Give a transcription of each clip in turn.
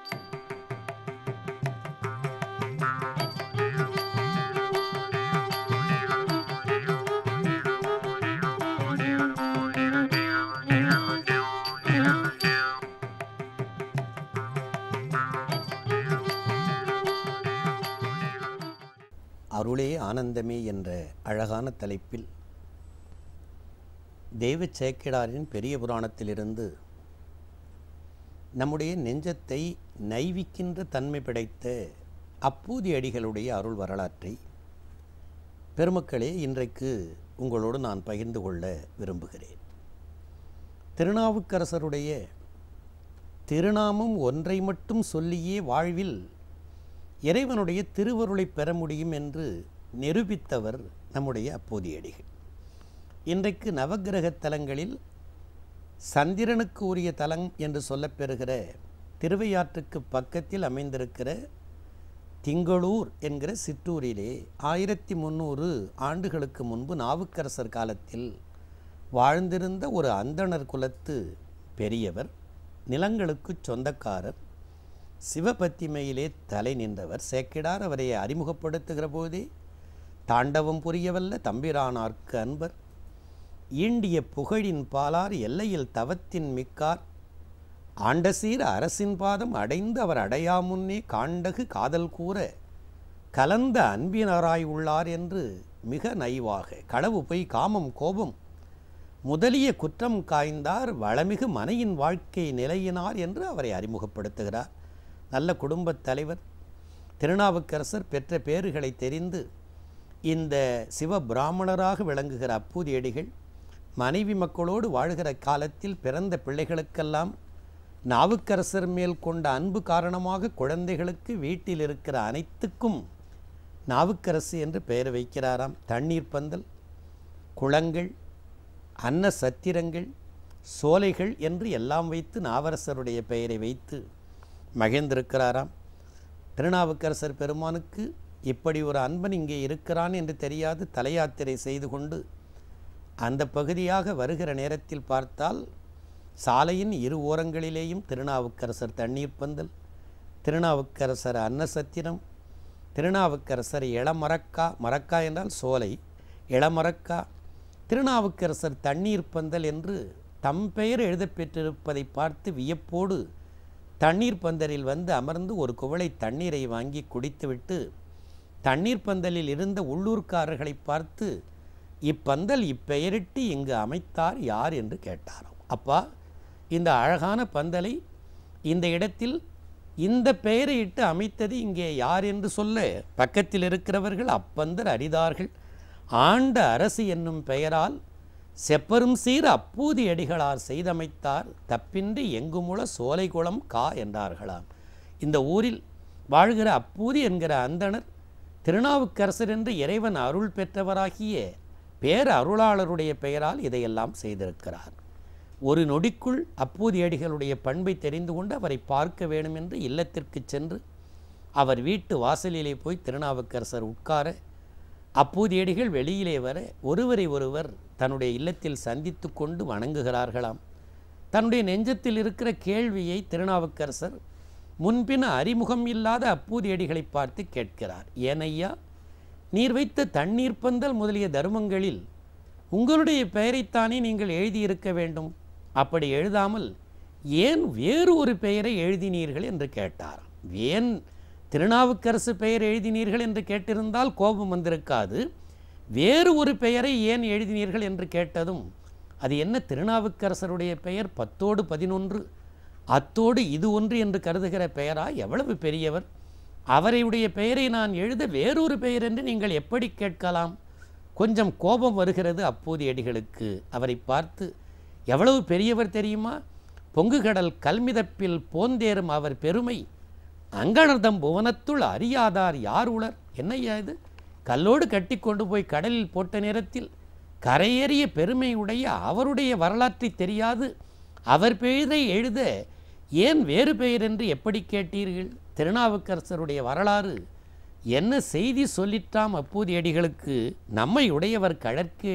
அருளே ஆனந்தமே என்ற அழகான தலைப்பில் தெய்வ சேக்கிடாரின் பெரிய புராணத்திலிருந்து நம்முடைய நெஞ்சத்தை நைவிக்கின்ற தன்மை படைத்த அப்பூதி அடிகளுடைய அருள் வரலாற்றை பெருமக்களே இன்றைக்கு உங்களோடு நான் பகிர்ந்து கொள்ள விரும்புகிறேன் திருநாவுக்கரசருடைய திருநாமம் ஒன்றை மட்டும் சொல்லியே வாழ்வில் இறைவனுடைய திருவருளை பெற முடியும் என்று நிரூபித்தவர் நம்முடைய அப்போதியடிகள் இன்றைக்கு நவக்கிரக தலங்களில் சந்திரனுக்கு உரிய தலம் என்று சொல்லப்பெறுகிற திருவையாற்றுக்கு பக்கத்தில் அமைந்திருக்கிற திங்களூர் என்கிற சிற்றூரிலே ஆயிரத்தி முந்நூறு ஆண்டுகளுக்கு முன்பு நாவுக்கரசர் காலத்தில் வாழ்ந்திருந்த ஒரு அந்தணர் குலத்து பெரியவர் நிலங்களுக்கு சொந்தக்காரர் சிவபத்திமையிலே தலை நின்றவர் சேக்கிடார் அவரை அறிமுகப்படுத்துகிற போதே தாண்டவம் புரியவல்ல தம்பிரானார்க்கு அன்பர் ஈண்டிய புகழின் பாலார் எல்லையில் தவத்தின் மிக்கார் ஆண்டசீர் அரசின் பாதம் அடைந்து அவர் அடையாமுன்னே காண்டகு காதல் கூற கலந்த அன்பினராய் உள்ளார் என்று மிக நைவாக களவு பொய் காமம் கோபம் முதலிய குற்றம் காய்ந்தார் வளமிகு மனையின் வாழ்க்கை நிலையினார் என்று அவரை அறிமுகப்படுத்துகிறார் நல்ல குடும்பத் தலைவர் திருநாவுக்கரசர் பெற்ற பேறுகளை தெரிந்து இந்த சிவ பிராமணராக விளங்குகிற அப்பூதியடிகள் மனைவி மக்களோடு வாழ்கிற காலத்தில் பிறந்த பிள்ளைகளுக்கெல்லாம் நாவுக்கரசர் மேல் கொண்ட அன்பு காரணமாக குழந்தைகளுக்கு வீட்டில் இருக்கிற அனைத்துக்கும் நாவுக்கரசு என்று பெயர் வைக்கிறாராம் தண்ணீர் பந்தல் குளங்கள் அன்ன சத்திரங்கள் சோலைகள் என்று எல்லாம் வைத்து நாவரசருடைய பெயரை வைத்து மகிழ்ந்திருக்கிறாராம் திருநாவுக்கரசர் பெருமானுக்கு இப்படி ஒரு அன்பன் இங்கே இருக்கிறான் என்று தெரியாது தலையாத்திரை செய்து கொண்டு அந்த பகுதியாக வருகிற நேரத்தில் பார்த்தால் சாலையின் இரு ஓரங்களிலேயும் திருநாவுக்கரசர் தண்ணீர் பந்தல் திருநாவுக்கரசர் அன்னசத்திரம் திருநாவுக்கரசர் இளமரக்கா மரக்கா என்றால் சோலை இளமரக்கா திருநாவுக்கரசர் தண்ணீர் பந்தல் என்று தம் பெயர் எழுதப்பெற்றிருப்பதை பார்த்து வியப்போடு தண்ணீர் பந்தலில் வந்து அமர்ந்து ஒரு குவளை தண்ணீரை வாங்கி குடித்துவிட்டு தண்ணீர் பந்தலில் இருந்த உள்ளூர்க்காரர்களை பார்த்து இப்பந்தல் இப்பெயரிட்டு இங்கு அமைத்தார் யார் என்று கேட்டாராம் அப்பா இந்த அழகான பந்தலை இந்த இடத்தில் இந்த பெயரை இட்டு அமைத்தது இங்கே யார் என்று சொல்ல பக்கத்தில் இருக்கிறவர்கள் அப்பந்தர் அறிதார்கள் ஆண்ட அரசு என்னும் பெயரால் செப்பரும் சீர் அப்பூதி அடிகளார் செய்தமைத்தார் தப்பின்றி எங்குமுள சோலைகுளம் கா என்றார்களாம் இந்த ஊரில் வாழ்கிற அப்பூதி என்கிற அந்தணர் திருநாவுக்கரசர் என்று இறைவன் அருள் பெற்றவராகிய பேர் அருளாளருடைய பெயரால் இதையெல்லாம் செய்திருக்கிறார் ஒரு நொடிக்குள் அப்பூதியடிகளுடைய பண்பை தெரிந்து கொண்டு அவரை பார்க்க வேண்டும் என்று இல்லத்திற்கு சென்று அவர் வீட்டு வாசலிலே போய் திருநாவுக்கரசர் உட்கார அப்பூதியடிகள் வெளியிலே வர ஒருவரை ஒருவர் தன்னுடைய இல்லத்தில் சந்தித்து கொண்டு வணங்குகிறார்களாம் தன்னுடைய நெஞ்சத்தில் இருக்கிற கேள்வியை திருநாவுக்கரசர் முன்பின் அறிமுகம் இல்லாத அப்பூதியடிகளை பார்த்து கேட்கிறார் ஏனையா நீர் வைத்த தண்ணீர் பந்தல் முதலிய தர்மங்களில் உங்களுடைய பெயரைத்தானே நீங்கள் எழுதியிருக்க வேண்டும் அப்படி எழுதாமல் ஏன் வேறு ஒரு பெயரை எழுதினீர்கள் என்று கேட்டார் ஏன் திருநாவுக்கரசு பெயர் எழுதினீர்கள் என்று கேட்டிருந்தால் கோபம் வந்திருக்காது வேறு ஒரு பெயரை ஏன் எழுதினீர்கள் என்று கேட்டதும் அது என்ன திருநாவுக்கரசருடைய பெயர் பத்தோடு பதினொன்று அத்தோடு இது ஒன்று என்று கருதுகிற பெயரா எவ்வளவு பெரியவர் அவரையுடைய பெயரை நான் எழுத வேறொரு பெயர் என்று நீங்கள் எப்படி கேட்கலாம் கொஞ்சம் கோபம் வருகிறது அப்போது அடிகளுக்கு அவரை பார்த்து எவ்வளவு பெரியவர் தெரியுமா பொங்குகடல் கல்மிதப்பில் போந்தேறும் அவர் பெருமை அங்கணர்தம் புவனத்துள் அறியாதார் யார் உளர் என்னையா இது கல்லோடு கட்டி கொண்டு போய் கடலில் போட்ட நேரத்தில் கரையேறிய பெருமை உடைய அவருடைய வரலாற்றை தெரியாது அவர் பெயரை எழுத ஏன் வேறு பெயர் என்று எப்படி கேட்டீர்கள் திருநாவுக்கரசருடைய வரலாறு என்ன செய்தி சொல்லிட்டாம் அப்பூதியடிகளுக்கு நம்மை உடையவர் கழற்கு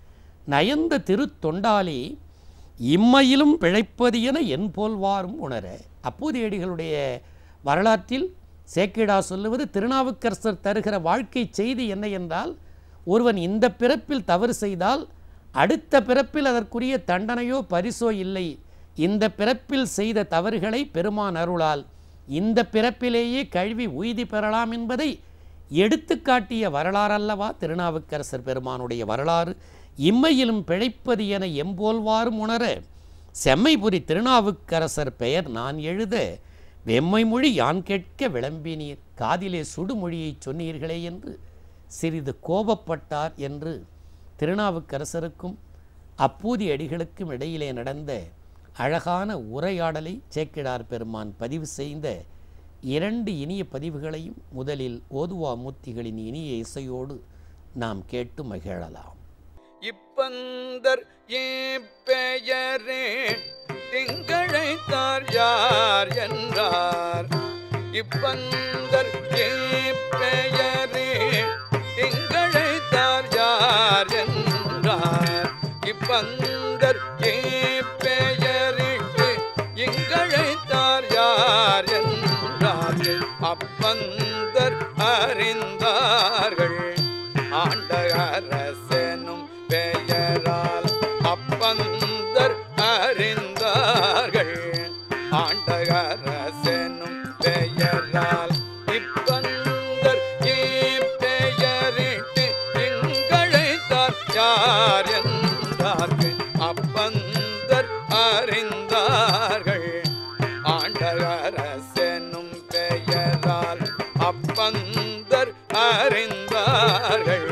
நயந்த திருத்தொண்டாலே இம்மையிலும் பிழைப்பது என என் போல்வாரும் உணர அப்பூதியடிகளுடைய வரலாற்றில் சேக்கிடா சொல்லுவது திருநாவுக்கரசர் தருகிற வாழ்க்கை செய்தி என்ன என்றால் ஒருவன் இந்த பிறப்பில் தவறு செய்தால் அடுத்த பிறப்பில் அதற்குரிய தண்டனையோ பரிசோ இல்லை இந்த பிறப்பில் செய்த தவறுகளை பெருமான் அருளால் இந்த பிறப்பிலேயே கழுவி உய்தி பெறலாம் என்பதை எடுத்துக்காட்டிய வரலாறல்லவா திருநாவுக்கரசர் பெருமானுடைய வரலாறு இம்மையிலும் பிழைப்பது என எம்போல்வாரும் உணர செம்மைபுரி திருநாவுக்கரசர் பெயர் நான் எழுத வெம்மை மொழி யான் கேட்க விளம்பினீர் காதிலே சுடுமொழியைச் சொன்னீர்களே என்று சிறிது கோபப்பட்டார் என்று திருநாவுக்கரசருக்கும் அப்பூதி அடிகளுக்கும் இடையிலே நடந்த அழகான உரையாடலை சேக்கிடார் பெருமான் பதிவு செய்த இரண்டு இனிய பதிவுகளையும் முதலில் ஓதுவா மூர்த்திகளின் இனிய இசையோடு நாம் கேட்டு மகிழலாம் இப்பந்தர் ஏப்பெயரே திங்கழைத்தார் யார் என்றார் இப்பந்தர் ஏப்பெயரே திங்கழைத்தார் யார் என்றார் இப்பந்தர் ஏப்பெயரிட்டு இங்கழைத்தார் யார் என்றார் அப்பந்தர் அறிந்தார்கள் ஆண்ட அரசனும் பெயரால் அப்பந்தர் அறிந்தார்கள் ஆண்ட அரசனும் பெயரால் இப்பந்தர் பெயரிட்டு இங்கழைத்தார் யார் என்றார்கள் அப்பந்தர் அறிந்தார்கள் ஆண்ட அரசனும் பெயரால் அப்பந்தர் அறிந்தார்கள்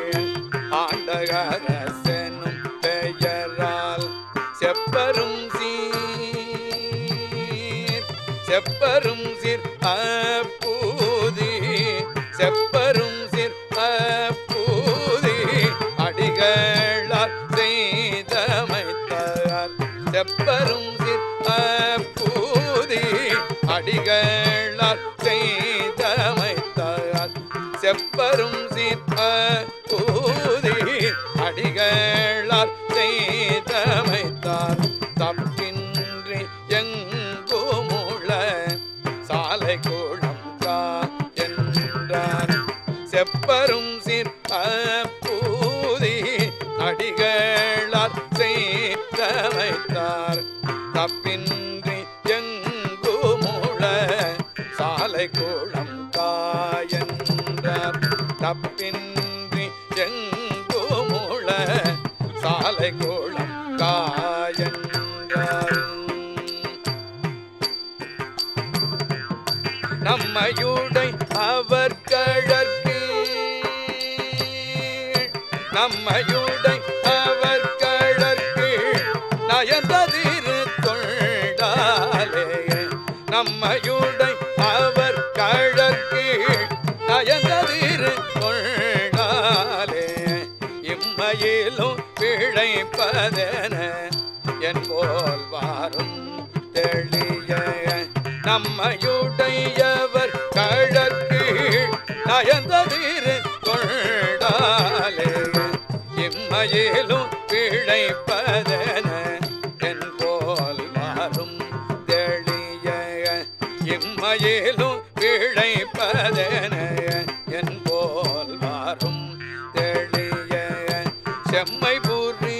ஆண்டகரசனும் பெயரால் செப்பரும் சீர் செப்பரும் சீர் அப்பூதி செப்பரும் சீர் அப்பூதி அடிகளார் செய்தமைத்தார் செப்பரும் சீர் அப்பூதி அடிகளார் செய்தமைத்தார் செப்பரும் சீர்ப்ப ஊதி அடிகளார் செய்தமைத்தார் தப்பின்றி எங்குமுள சாலை கூடம் கா என்றார் செப்பரும் சீர்ப்ப ஊதி அடிகளார் செய்தமைத்தார் தப்பின்றி எங்குமுள சாலை கூடம் காயன்றார் தப்பின்றி எங்குமுள சாலை கூடம் காயன்றார் நம்மையுடை அவர் கழற்கு நம்மையுடை அவர் கழற்கு நயந்ததிரு தொண்டாலே நம்மையுடை அவர் கழற்கு நயந்ததிரு தொண்டாலே இம்மையிலும் பிழைப்பதென என் போல் வாரும் தெளிய நம்மையுடையவர் கழற்கு நயந்ததிரு கொண்டாலே இம்மையிலும் பிழைப்பதென என் போல் மாறும் தெளிய இம்மையிலும் பிழைப்பதென என் போல் மாறும் தெளிய செம்மை புரி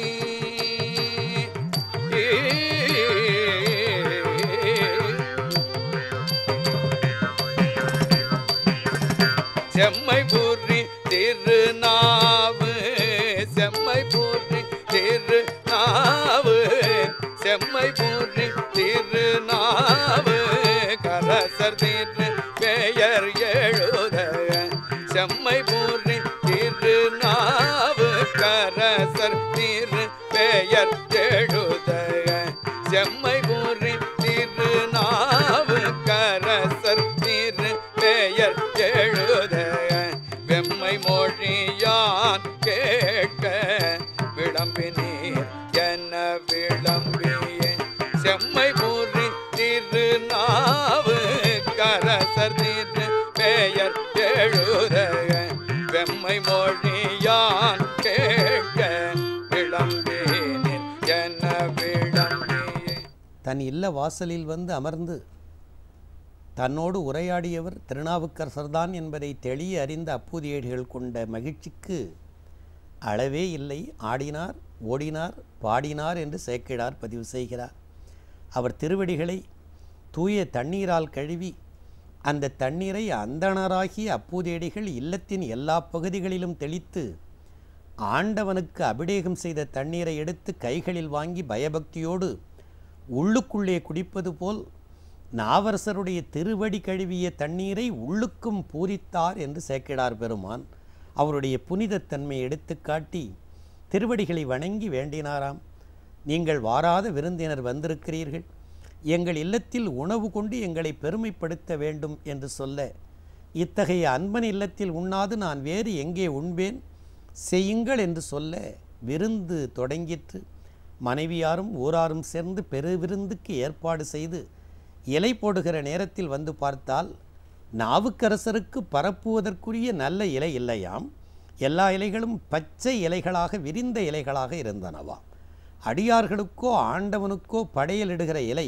செம்மை புரி திருநாவு செம்மை புரி திருநாவு செம்மை புரி திருநாவு கரசர் திரு பெயர் எழுத செம்மை புரி திருநாவு கரசர் திரு பெயர் எழுத செம்மை புரி திருநாவு கரசர் திரு பெயர் எழுத வெம்மை மொழியான் கேட்க விளம்பினீர் என்ன விளம்பிய செம்மை பூரி திருநாவு கரசர் திரு பெயர் எழுத வெம்மை மொழியான் கேட்க விளம்பினீர் என்ன விளம்பிய தன் இல்ல வாசலில் வந்து அமர்ந்து தன்னோடு உரையாடியவர் திருநாவுக்கரசர்தான் என்பதை தெளிய அறிந்த அப்பூதியடிகள் கொண்ட மகிழ்ச்சிக்கு அளவே இல்லை ஆடினார் ஓடினார் பாடினார் என்று சேக்கிழார் பதிவு செய்கிறார் அவர் திருவடிகளை தூய தண்ணீரால் கழுவி அந்த தண்ணீரை அந்தணராகிய அப்பூதியடிகள் இல்லத்தின் எல்லா பகுதிகளிலும் தெளித்து ஆண்டவனுக்கு அபிடேகம் செய்த தண்ணீரை எடுத்து கைகளில் வாங்கி பயபக்தியோடு உள்ளுக்குள்ளே குடிப்பது போல் நாவரசருடைய திருவடி கழுவிய தண்ணீரை உள்ளுக்கும் பூரித்தார் என்று சேக்கிடார் பெருமான் அவருடைய புனிதத்தன்மையை எடுத்துக்காட்டி திருவடிகளை வணங்கி வேண்டினாராம் நீங்கள் வாராத விருந்தினர் வந்திருக்கிறீர்கள் எங்கள் இல்லத்தில் உணவு கொண்டு எங்களை பெருமைப்படுத்த வேண்டும் என்று சொல்ல இத்தகைய அன்பன் இல்லத்தில் உண்ணாது நான் வேறு எங்கே உண்பேன் செய்யுங்கள் என்று சொல்ல விருந்து தொடங்கிற்று மனைவியாரும் ஊராரும் சேர்ந்து பெரு விருந்துக்கு ஏற்பாடு செய்து இலை போடுகிற நேரத்தில் வந்து பார்த்தால் நாவுக்கரசருக்கு பரப்புவதற்குரிய நல்ல இலை இல்லையாம் எல்லா இலைகளும் பச்சை இலைகளாக விரிந்த இலைகளாக இருந்தனவாம் அடியார்களுக்கோ ஆண்டவனுக்கோ படையலிடுகிற இலை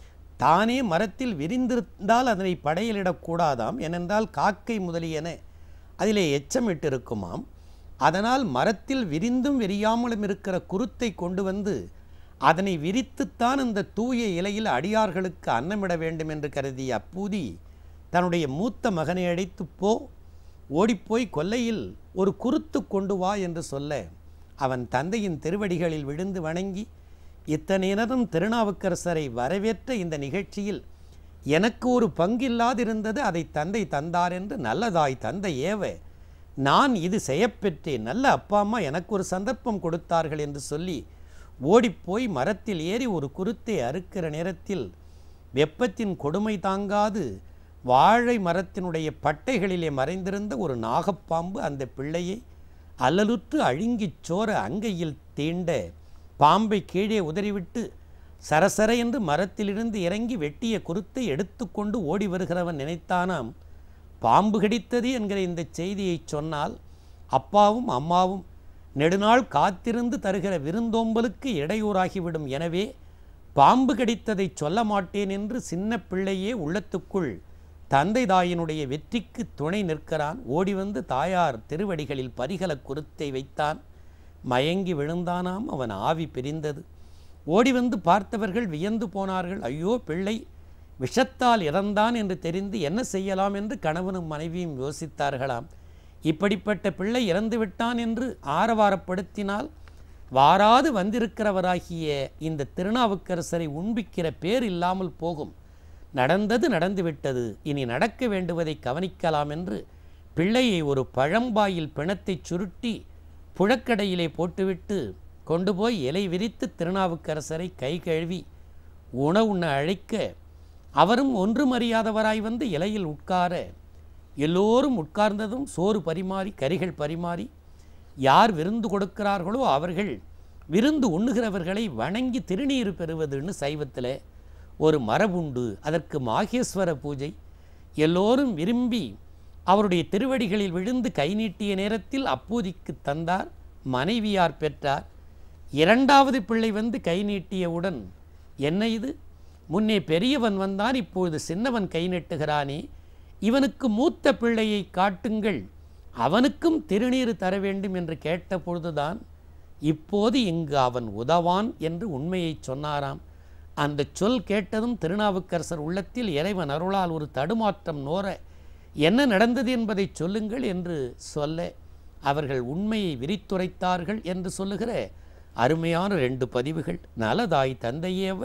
தானே மரத்தில் விரிந்திருந்தால் அதனை படையலிடக்கூடாதாம் ஏனென்றால் காக்கை முதலியன அதிலே எச்சமிட்டிருக்குமாம் அதனால் மரத்தில் விரிந்தும் விரியாமலும் இருக்கிற குருத்தை கொண்டு வந்து அதனை விரித்துத்தான் அந்த தூய இலையில் அடியார்களுக்கு அன்னமிட வேண்டும் என்று கருதிய அப்பூதி தன்னுடைய மூத்த மகனை அழைத்து போ ஓடிப்போய் கொல்லையில் ஒரு குருத்து கொண்டு வா என்று சொல்ல அவன் தந்தையின் திருவடிகளில் விழுந்து வணங்கி இத்தனை நேரம் திருநாவுக்கரசரை வரவேற்ற இந்த நிகழ்ச்சியில் எனக்கு ஒரு பங்கில்லாதிருந்தது அதை தந்தை தந்தார் என்று நல்லதாய் தந்தை ஏவ நான் இது செய்யப்பெற்றேன் நல்ல அப்பா அம்மா எனக்கு ஒரு சந்தர்ப்பம் கொடுத்தார்கள் என்று சொல்லி ஓடிப்போய் மரத்தில் ஏறி ஒரு குருத்தை அறுக்கிற நேரத்தில் வெப்பத்தின் கொடுமை தாங்காது வாழை மரத்தினுடைய பட்டைகளிலே மறைந்திருந்த ஒரு நாகப்பாம்பு அந்த பிள்ளையை அல்லலுற்று அழுங்கிச் சோர அங்கையில் தீண்ட பாம்பை கீழே உதறிவிட்டு சரசர என்று மரத்திலிருந்து இறங்கி வெட்டிய குருத்தை எடுத்துக்கொண்டு ஓடி வருகிறவன் நினைத்தானாம் பாம்பு கடித்தது என்கிற இந்த செய்தியைச் சொன்னால் அப்பாவும் அம்மாவும் நெடுநாள் காத்திருந்து தருகிற விருந்தோம்பலுக்கு இடையூறாகிவிடும் எனவே பாம்பு கடித்ததை சொல்ல மாட்டேன் என்று சின்ன பிள்ளையே உள்ளத்துக்குள் தந்தை தாயினுடைய வெற்றிக்கு துணை நிற்கிறான் ஓடி வந்து தாயார் திருவடிகளில் பரிகல குருத்தை வைத்தான் மயங்கி விழுந்தானாம் அவன் ஆவி பிரிந்தது ஓடி வந்து பார்த்தவர்கள் வியந்து போனார்கள் ஐயோ பிள்ளை விஷத்தால் இறந்தான் என்று தெரிந்து என்ன செய்யலாம் என்று கணவனும் மனைவியும் யோசித்தார்களாம் இப்படிப்பட்ட பிள்ளை இறந்து விட்டான் என்று ஆரவாரப்படுத்தினால் வாராது வந்திருக்கிறவராகிய இந்த திருநாவுக்கரசரை உண்பிக்கிற பேர் இல்லாமல் போகும் நடந்தது நடந்துவிட்டது இனி நடக்க வேண்டுவதை கவனிக்கலாம் என்று பிள்ளையை ஒரு பழம்பாயில் பிணத்தைச் சுருட்டி புழக்கடையிலே போட்டுவிட்டு கொண்டு போய் இலை விரித்து திருநாவுக்கரசரை கை கழுவி உணவுண்ண அழைக்க அவரும் ஒன்றும் அறியாதவராய் வந்து இலையில் உட்கார எல்லோரும் உட்கார்ந்ததும் சோறு பரிமாறி கறிகள் பரிமாறி யார் விருந்து கொடுக்கிறார்களோ அவர்கள் விருந்து உண்ணுகிறவர்களை வணங்கி திருநீர் பெறுவதுன்னு சைவத்தில் ஒரு மரபுண்டு அதற்கு மாகேஸ்வர பூஜை எல்லோரும் விரும்பி அவருடைய திருவடிகளில் விழுந்து கை நீட்டிய நேரத்தில் அப்பூதிக்கு தந்தார் மனைவியார் பெற்றார் இரண்டாவது பிள்ளை வந்து கை நீட்டியவுடன் என்ன இது முன்னே பெரியவன் வந்தான் இப்பொழுது சின்னவன் கை நீட்டுகிறானே இவனுக்கு மூத்த பிள்ளையை காட்டுங்கள் அவனுக்கும் திருநீர் தர வேண்டும் என்று கேட்ட பொழுதுதான் இப்போது இங்கு அவன் உதவான் என்று உண்மையை சொன்னாராம் அந்த சொல் கேட்டதும் திருநாவுக்கரசர் உள்ளத்தில் இறைவன் அருளால் ஒரு தடுமாற்றம் நோர என்ன நடந்தது என்பதை சொல்லுங்கள் என்று சொல்ல அவர்கள் உண்மையை விரித்துரைத்தார்கள் என்று சொல்லுகிற அருமையான ரெண்டு பதிவுகள் நலதாய் தந்தையேவ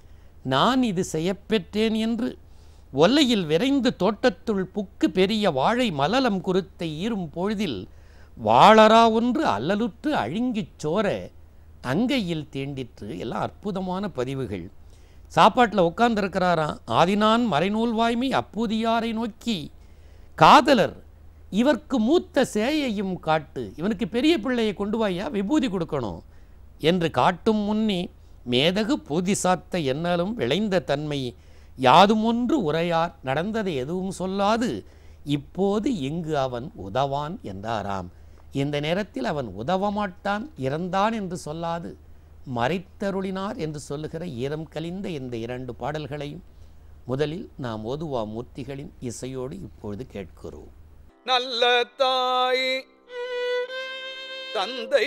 நான் இது செய்யப்பெற்றேன் என்று ஒல்லையில் விரைந்து தோட்டத்துள் புக்கு பெரிய வாழை மலலம் குருத்தை ஈரும் பொழுதில் வாழரா ஒன்று அல்லலுற்று அழுங்கிச் சோர அங்கையில் தீண்டிற்று எல்லாம் அற்புதமான பதிவுகள் சாப்பாட்டில் உட்கார்ந்திருக்கிறாராம் ஆதினான் மறைநூல் வாய்மை அப்பூதியாரை நோக்கி காதலர் இவர்க்கு மூத்த சேயையும் காட்டு இவனுக்கு பெரிய பிள்ளையை கொண்டு வாயா விபூதி கொடுக்கணும் என்று காட்டும் முன்னே மேதகு பூதி சாத்த என்னாலும் விளைந்த தன்மை யாதும் ஒன்று உரையார் நடந்ததை எதுவும் சொல்லாது இப்போது இங்கு அவன் உதவான் என்றாராம் இந்த நேரத்தில் அவன் உதவமாட்டான் இறந்தான் என்று சொல்லாது மறைத்தருளினார் என்று சொல்லுகிற ஈரம் கலிந்த இந்த இரண்டு பாடல்களையும் முதலில் நாம் ஓதுவா மூர்த்திகளின் இசையோடு இப்பொழுது கேட்கிறோம் நல்ல தாய் தந்தை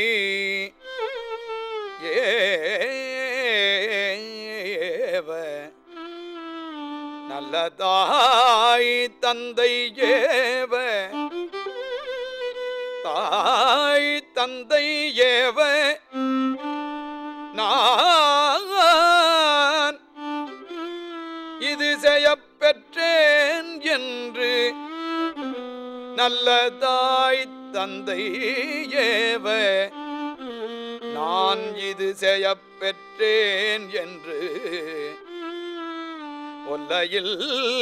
ஏவ நல்ல தாய் தந்தை ஏவ தாய் தந்தை ஏவ நான் இது செய்யப் பெற்றேன் என்று நல்லதாய் தந்தை ஏவ நான் இது செய்யப் பெற்றேன் என்று ஒல்லையில்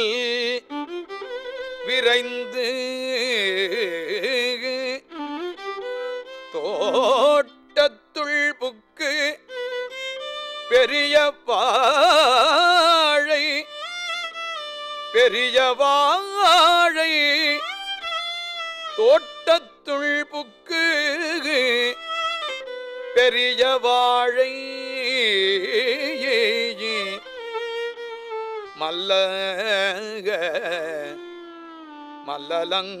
விரைந்து தோட்டத்துள் புக்கு பெரிய வாழை பெரிய வாழை தோட்டத்துள் புக்கு பெரிய வாழை மல்லக மல்லலங்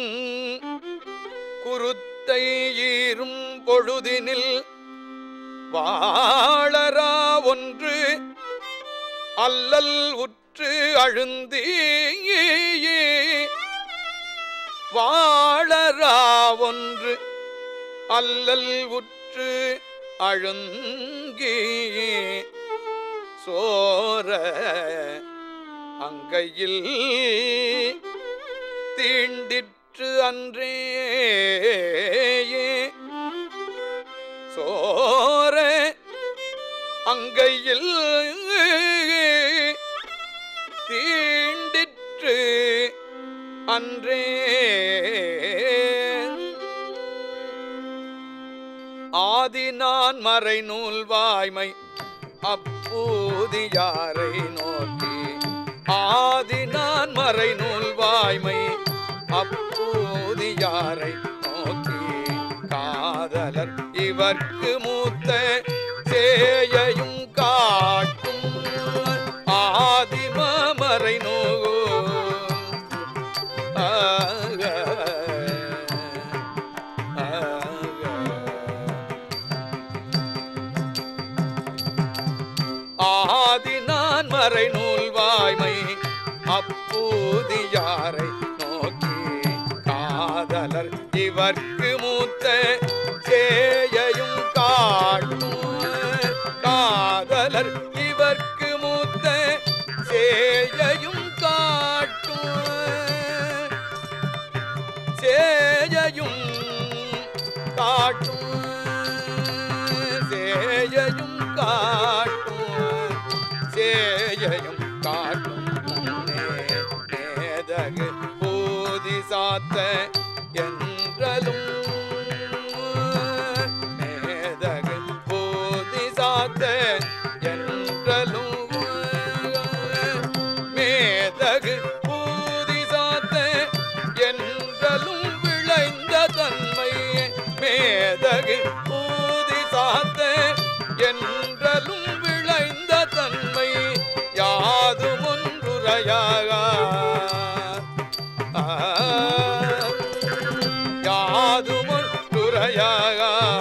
குருத்தை ஈரும் பொழுதினில் வாழரா ஒன்று அல்லல் உற்று அழுந்தி வாழரா ஒன்று அல்லல் உற்று அழுங்கி சோர அங்கையில் தீண்டிற்று அன்றே சோர அங்கையில் தீண்டிற்று அன்றே ஆதி நான் மறை நூல் வாய்மை அப்பூதியாரை நோக்கி ஆதி நான் மறை நூல் வாய்மை அப்பூதியாரை நோக்கி காதலர் இவர்க்கு மூத்த சேயையும் காட்டும் ஆதிம மறை நூல் ஆக ஆதி நான் மறை நூல் வாய்மை அப்பூதியாரை நோக்கி காதலர் இவர்க்கு மூத்த சேயையும் காட்டும் காதலர் இவர்க்கு மூத்த சேயையும் காட்டும் சேயையும் காட்டும் சேயையும் காட்டும் சேயையும் காட்டும் முன்னே மேதகு போதி சாத்த என்றலும் மேதகு போதி சாத்த என்றலும் மேதகு பூதி சாத்த என்றலும் விளைந்த தன்மை மேதகு பூதி சாத்த என்றலும் விளைந்த தன்மை யாதும் ஒன்றுரையாக யாதும் ஒன்றுரையாக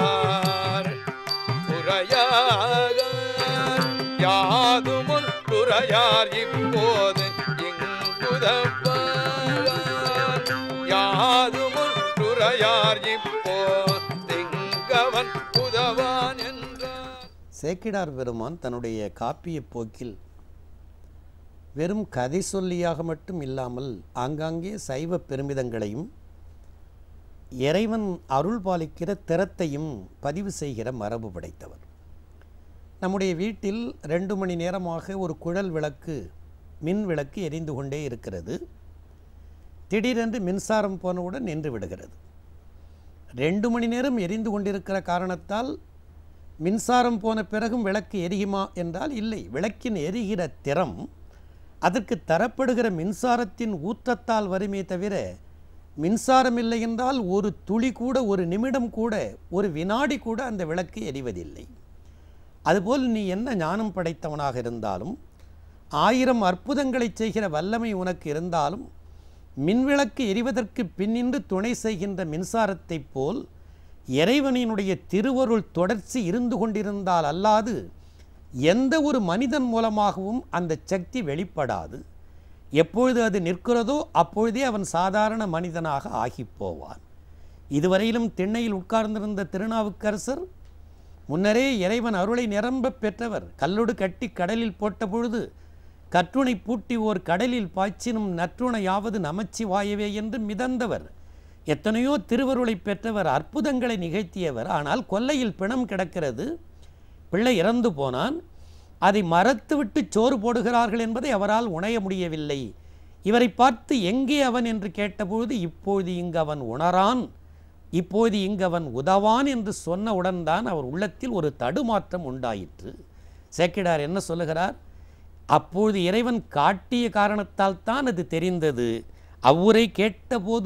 உரையாக யாதும் ஒன்றுரையார் இப்போது இங்குதப்பார் யாதும் ஒன்றுரையார் இப்போது இங்கவன் உதவான் என்றார் சேக்கிடார் பெருமான் தன்னுடைய காப்பிய போக்கில் வெறும் கதை சொல்லியாக மட்டும் இல்லாமல் ஆங்காங்கே சைவ பெருமிதங்களையும் இறைவன் அருள் பாலிக்கிற திறத்தையும் பதிவு செய்கிற மரபு படைத்தவர் நம்முடைய வீட்டில் ரெண்டு மணி நேரமாக ஒரு குழல் விளக்கு மின் விளக்கு எரிந்து கொண்டே இருக்கிறது திடீரென்று மின்சாரம் போனவுடன் நின்று விடுகிறது ரெண்டு மணி நேரம் எரிந்து கொண்டிருக்கிற காரணத்தால் மின்சாரம் போன பிறகும் விளக்கு எரியுமா என்றால் இல்லை விளக்கின் எரிகிற திறம் அதற்கு தரப்படுகிற மின்சாரத்தின் ஊற்றத்தால் வருமே தவிர மின்சாரம் இல்லை என்றால் ஒரு துளி கூட ஒரு நிமிடம் கூட ஒரு வினாடி கூட அந்த விளக்கு எரிவதில்லை அதுபோல் நீ என்ன ஞானம் படைத்தவனாக இருந்தாலும் ஆயிரம் அற்புதங்களை செய்கிற வல்லமை உனக்கு இருந்தாலும் மின்விளக்கு எரிவதற்கு பின்னின்று துணை செய்கின்ற மின்சாரத்தைப் போல் இறைவனினுடைய திருவருள் தொடர்ச்சி இருந்து கொண்டிருந்தால் அல்லாது எந்த ஒரு மனிதன் மூலமாகவும் அந்த சக்தி வெளிப்படாது எப்பொழுது அது நிற்கிறதோ அப்பொழுதே அவன் சாதாரண மனிதனாக ஆகிப் போவான் இதுவரையிலும் திண்ணையில் உட்கார்ந்திருந்த திருநாவுக்கரசர் முன்னரே இறைவன் அருளை நிரம்பப் பெற்றவர் கல்லொடு கட்டி கடலில் போட்ட பொழுது கற்றுணை பூட்டி ஓர் கடலில் பாய்ச்சினும் நற்றுணையாவது நமச்சிவாயவே என்று மிதந்தவர் எத்தனையோ திருவருளை பெற்றவர் அற்புதங்களை நிகழ்த்தியவர் ஆனால் கொல்லையில் பிணம் கிடக்கிறது பிள்ளை இறந்து போனான் அதை மறத்துவிட்டு சோறு போடுகிறார்கள் என்பதை அவரால் உணர முடியவில்லை இவரை பார்த்து எங்கே அவன் என்று கேட்டபொழுது இப்பொழுது இங்கு அவன் உணரான் இப்போது இங்கு அவன் உதவான் என்று சொன்னவுடன் தான் அவர் உள்ளத்தில் ஒரு தடுமாற்றம் உண்டாயிற்று சேக்கிடார் என்ன சொல்லுகிறார் அப்பொழுது இறைவன் காட்டிய காரணத்தால் தான் அது தெரிந்தது அவ்வூரை கேட்டபோது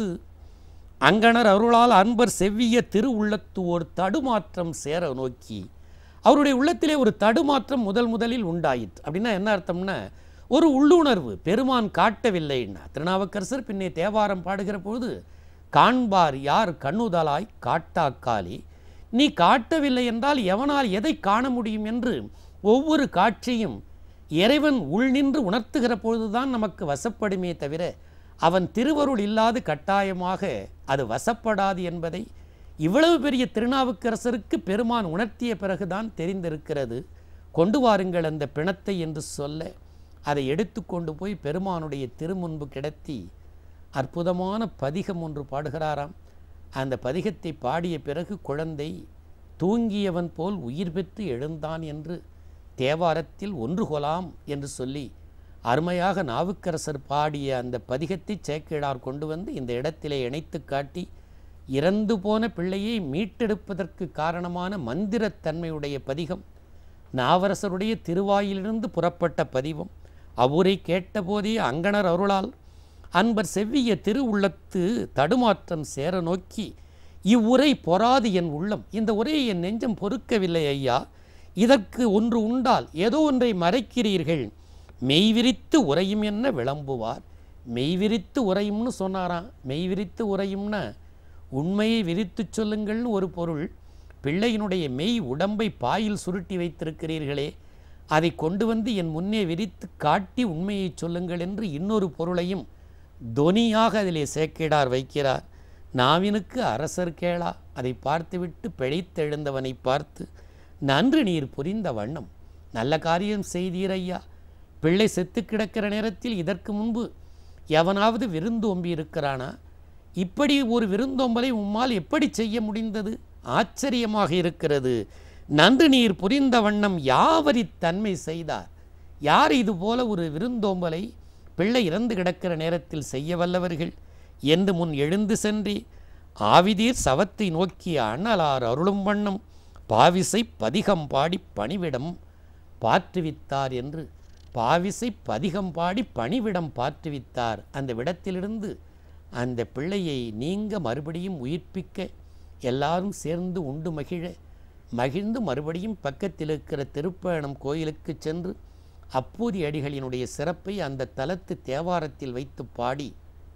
அங்கணர் அருளால் அன்பர் செவ்விய திரு உள்ளத்து ஒரு தடுமாற்றம் சேர நோக்கி அவருடைய உள்ளத்திலே ஒரு தடுமாற்றம் முதல் முதலில் உண்டாயிற்று அப்படின்னா என்ன அர்த்தம்னா ஒரு உள்ளுணர்வு பெருமான் காட்டவில்லைன்னா திருநாவுக்கரசர் பின்னே தேவாரம் பாடுகிற பொழுது காண்பார் யார் கண்ணுதலாய் காட்டாக்காலி நீ காட்டவில்லை என்றால் எவனால் எதை காண முடியும் என்று ஒவ்வொரு காட்சியும் இறைவன் உள் நின்று உணர்த்துகிற பொழுதுதான் நமக்கு வசப்படுமே தவிர அவன் திருவருள் இல்லாது கட்டாயமாக அது வசப்படாது என்பதை இவ்வளவு பெரிய திருநாவுக்கரசருக்கு பெருமான் உணர்த்திய பிறகுதான் தெரிந்திருக்கிறது கொண்டு வாருங்கள் அந்த பிணத்தை என்று சொல்ல அதை எடுத்துக்கொண்டு போய் பெருமானுடைய திருமுன்பு கிடத்தி அற்புதமான பதிகம் ஒன்று பாடுகிறாராம் அந்த பதிகத்தை பாடிய பிறகு குழந்தை தூங்கியவன் போல் உயிர் பெற்று எழுந்தான் என்று தேவாரத்தில் ஒன்று கொலாம் என்று சொல்லி அருமையாக நாவுக்கரசர் பாடிய அந்த பதிகத்தை சேக்கிழார் கொண்டு வந்து இந்த இடத்திலே இணைத்து காட்டி இறந்து போன பிள்ளையை மீட்டெடுப்பதற்கு காரணமான மந்திரத்தன்மையுடைய பதிகம் நாவரசருடைய திருவாயிலிருந்து புறப்பட்ட பதிவும் அவ்வுரை கேட்டபோதே அங்கணர் அருளால் அன்பர் செவ்விய திரு உள்ளத்து தடுமாற்றம் சேர நோக்கி இவ்வுரை பொறாது என் உள்ளம் இந்த உரையை என் நெஞ்சம் பொறுக்கவில்லை ஐயா இதற்கு ஒன்று உண்டால் ஏதோ ஒன்றை மறைக்கிறீர்கள் மெய்விரித்து உரையும் என்ன விளம்புவார் மெய்விரித்து உரையும்னு சொன்னாராம் மெய்விரித்து உரையும்னா உண்மையை விரித்து சொல்லுங்கள்னு ஒரு பொருள் பிள்ளையினுடைய மெய் உடம்பை பாயில் சுருட்டி வைத்திருக்கிறீர்களே அதை கொண்டு வந்து என் முன்னே விரித்து காட்டி உண்மையை சொல்லுங்கள் என்று இன்னொரு பொருளையும் தொனியாக அதிலே சேக்கிடார் வைக்கிறார் நாவினுக்கு அரசர் கேளா அதை பார்த்துவிட்டு பிழைத்தெழுந்தவனை பார்த்து நன்று நீர் புரிந்த வண்ணம் நல்ல காரியம் செய்தீர் ஐயா பிள்ளை செத்து கிடக்கிற நேரத்தில் இதற்கு முன்பு எவனாவது விருந்தோம்பி இருக்கிறானா இப்படி ஒரு விருந்தோம்பலை உம்மால் எப்படி செய்ய முடிந்தது ஆச்சரியமாக இருக்கிறது நன்று நீர் புரிந்த வண்ணம் யாவரி தன்மை செய்தார் யார் இது போல ஒரு விருந்தோம்பலை பிள்ளை இறந்து கிடக்கிற நேரத்தில் செய்ய வல்லவர்கள் என்று முன் எழுந்து சென்றே ஆவிதீர் சவத்தை நோக்கிய அண்ணலார் அருளும் வண்ணம் பாவிசை பதிகம் பாடி பணிவிடம் பாற்றுவித்தார் என்று பாவிசை பதிகம் பாடி பணிவிடம் பாற்றுவித்தார் அந்த விடத்திலிருந்து அந்த பிள்ளையை நீங்க மறுபடியும் உயிர்ப்பிக்க எல்லாரும் சேர்ந்து உண்டு மகிழ மகிழ்ந்து மறுபடியும் பக்கத்தில் இருக்கிற திருப்பயணம் கோயிலுக்கு சென்று அப்பூதி அடிகளினுடைய சிறப்பை அந்த தலத்து தேவாரத்தில் வைத்து பாடி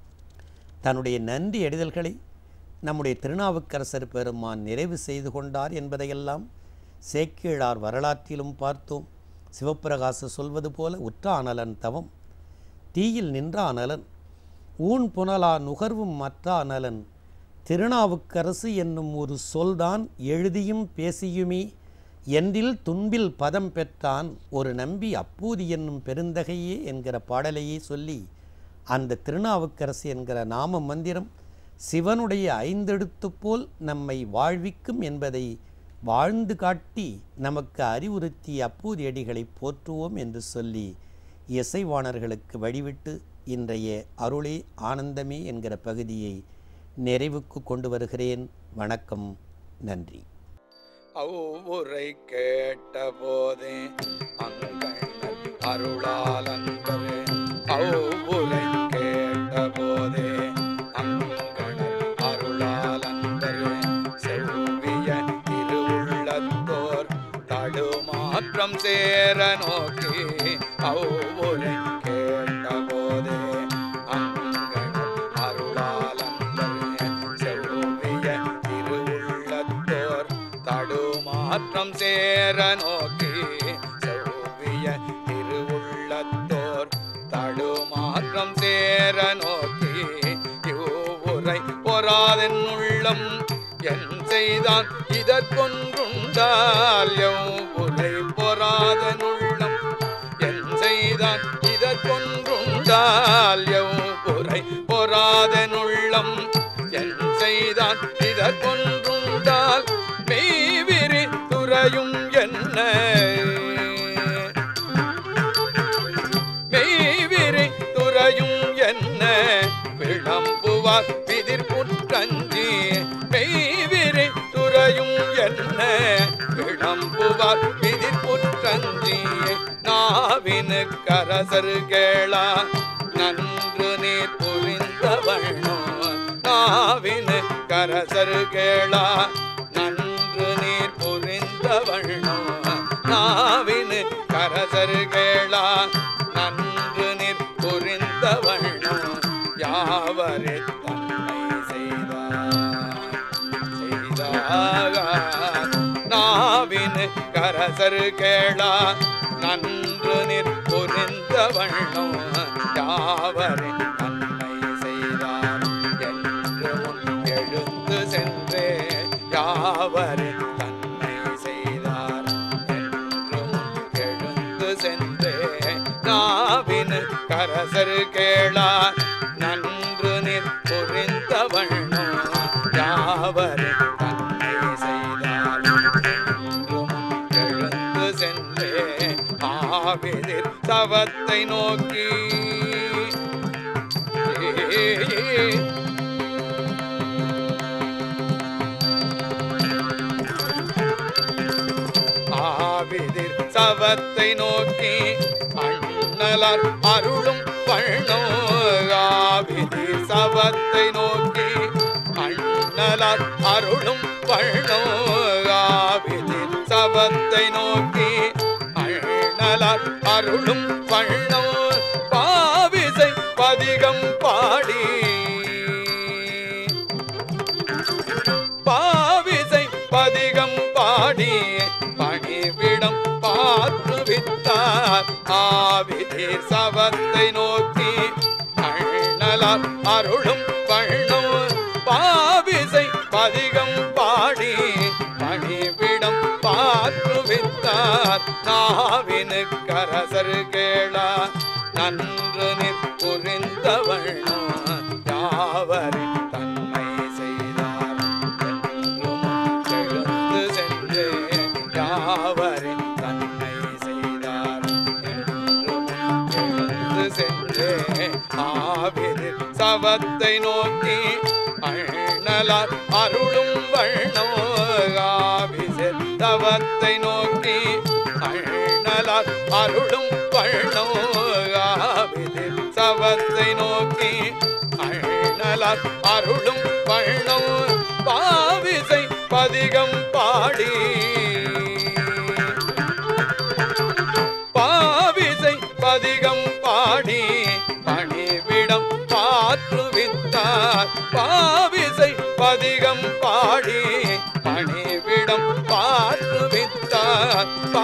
தன்னுடைய நன்றி அடிதல்களை நம்முடைய திருநாவுக்கரசர் பெருமான் நிறைவு செய்து கொண்டார் என்பதையெல்லாம் சேக்கிழார் வரலாற்றிலும் பார்த்தோம் சிவப்பிரகாச சொல்வது போல உற்ற அனலன் தவம் தீயில் நின்ற அனலன் ஊன் புனலா நுகர்வும் மற்ற அனலன் திருநாவுக்கரசு என்னும் ஒரு சொல்தான் எழுதியும் பேசியுமே என்றில் துன்பில் பதம் பெற்றான் ஒரு நம்பி அப்பூதி என்னும் பெருந்தகையே என்கிற பாடலையே சொல்லி அந்த திருநாவுக்கரசு என்கிற நாம மந்திரம் சிவனுடைய ஐந்தெழுத்து போல் நம்மை வாழ்விக்கும் என்பதை வாழ்ந்து காட்டி நமக்கு அறிவுறுத்திய அப்பூதி அடிகளை போற்றுவோம் என்று சொல்லி இசைவாணர்களுக்கு வழிவிட்டு இன்றைய அருளே ஆனந்தமே என்கிற பகுதியை நிறைவுக்கு கொண்டு வருகிறேன் வணக்கம் நன்றி அவ்வுரை கேட்ட போதே அங்கண்ணன் அருளால் அன்பரே அவ்வுரை கேட்ட போதே அங்கணர் அருளால் அன்பரே செவ்விய திருவுள்ளத்தோர் தடுமாற்றம் சேர நோக்கி அவ்வுரை உள்ளம் என் செய்தான் இதற்கொன்றுண்டால் எவ்வுரை பொறாதனுள்ளம் என் செய்தான் இதற்கொன்றுண்டால் எவ்வுரை பொறாதனுள்ளம் என் செய்தான் இதற்கொன்றுண்டால் மெய்விரி துறையும் என்ன மெய்விரி துறையும் என்ன விளம்புவார் விதிர்புற்றஞ்சி மெய்விரி துறையும் என்ன விளம்புவார் விதிர்புற்றஞ்சி நாவினு கரசரு கேளா நன்று நீர் புரிந்தவண்ணோ நாவினு கரசரு கேளா நன்று நீர் புரிந்தவண்ணோ நாவினு கரசரு கேளா நன்று நீர் புரிந்தவண்ணோ யாவரே தன்மை செய்தார் செய்தார் நாவினு கரசரு கேளா நன்று நீர் புரிந்தவண்ணோ யாவரே தன்மை செய்தார் என்று முன் எழுந்து சென்றே யாவரே தன்மை செய்தார் என்று முன் எழுந்து சென்றே நாவின் கரசரு கேளா நன்று நீர் புரிந்தவண்ணோ யாவரே தன்மை செய்தார் என்று முன் எழுந்து சென்றே ஆவிதிர் தவத்தை நோக்கி ஆவிதிர் சவத்தை நோக்கி அண்ணலார் அருளும் வண்ணோ ஆவிதிர் சவத்தை நோக்கி அண்ணலார் அருளும் வண்ணோ ஆவிதிர் சவத்தை நோக்கி அண்ணலார் அருளும் வண்ணோ பாவிசை பதிகம் பாடி பாவிசை பதிகம் பாடி பணிவிடம் பாற்றுவித்தார் ஆவிதீர் சவத்தை நோக்கி அண்ணலார் அருளும் வண்ணம் பாவிசை பதிகம் பாடி பணிவிடம் பாற்றுவித்தார் நாவினு கரசரு கேளா நன்று நிற் புரிந்த வண்ணம் யாவரின் தன்மை செய்தார் என்றும் எழுந்து சென்றே யாவரின் தன்மை செய்தார் என்றும் எழுந்து சென்றே ஆவிரில் சவத்தை நோக்கி அண்ணலார் அருளும் வண்ணோ ஆவிசில் தவத்தை நோக்கி அண்ணலார் அருளும் வண்ணோ ஆவிதில் சவத்தை நோக்கி அண்ணலார் அருளும் வண்ணோ பாவிசை பதிகம் பாடி பாவிசை பதிகம் பாடி பணிவிடம் பாற்றுவித்தார் பாவிசை பதிகம் பாடி பணிவிடம் பாற்றுவித்தார்